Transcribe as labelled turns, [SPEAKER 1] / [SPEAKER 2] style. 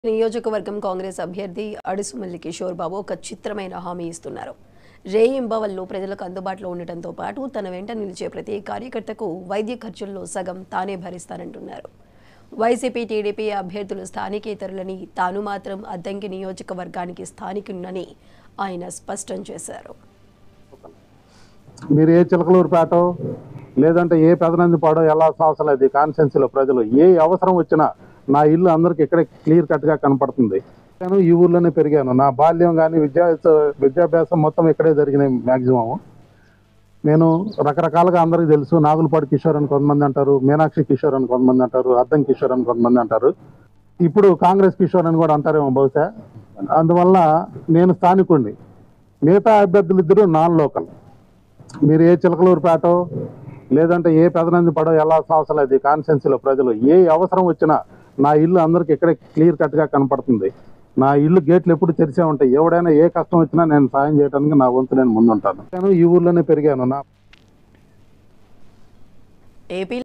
[SPEAKER 1] నియోజకవర్గం కాంగ్రెస్ అభ్యర్థి అడుసుమల్లి కిషోర్ బాబు ఒక చిత్రమైన హామీ ఇస్తున్నారు రేయింబవల్లో ప్రజలకు అందుబాటులో ఉండటంతో పాటు తన వెంట నిలిచే ప్రతి కార్యకర్తకు వైద్య ఖర్చుల్లో సగం తానే భరిస్తానంటున్నారు వైసీపీ టీడీపీ అభ్యర్థులు స్థానికేతరులని తాను మాత్రం అద్దంకి నియోజకవర్గానికి స్థానికునని ఆయన స్పష్టం చేశారు
[SPEAKER 2] మీరు ఏ చిలకలూరుపేట లేదంటే ఏ పెదనందిపాడో వెళ్ళాల్సిన అవసరం లేదు ఈ కాన్స్టెన్సీలో ప్రజలు ఏ అవసరం వచ్చినా నా ఇల్లు అందరికి ఇక్కడే క్లియర్ కట్గా కనపడుతుంది నేను ఈ ఊర్లోనే పెరిగాను నా బాల్యం కానీ విద్యా విద్యాభ్యాసం మొత్తం ఇక్కడే జరిగినాయి మ్యాక్సిమం నేను రకరకాలుగా అందరికీ తెలుసు నాగులపాటి కిషోర్ అని కొంతమంది అంటారు మీనాక్షి కిషోర్ అని కొంతమంది అంటారు అద్దం కిషోర్ అని కొంతమంది అంటారు ఇప్పుడు కాంగ్రెస్ కిషోర్ అని కూడా అంటారేమో బహుశా అందువల్ల నేను స్థానికుడిని మిగతా అభ్యర్థులు ఇద్దరు నాన్ లోకల్ మీరు ఏ చిలకలూరుపేట లేదంటే ఏ పెదనంది పడో వెళ్ళాల్సిన అవసరం లేదు ఈ కాన్స్టెన్సీలో ప్రజలు ఏ అవసరం వచ్చినా నా ఇల్లు అందరికి ఇక్కడే క్లియర్ కట్గా కనపడుతుంది నా ఇల్లు గేట్లు ఎప్పుడు తెరిచే ఉంటాయి ఎవడైనా ఏ కష్టం వచ్చినా నేను సాయం చేయడానికి నా వంతు నేను ముందుంటాను నేను ఈ ఊర్లోనే పెరిగాను నా
[SPEAKER 1] ఏపీ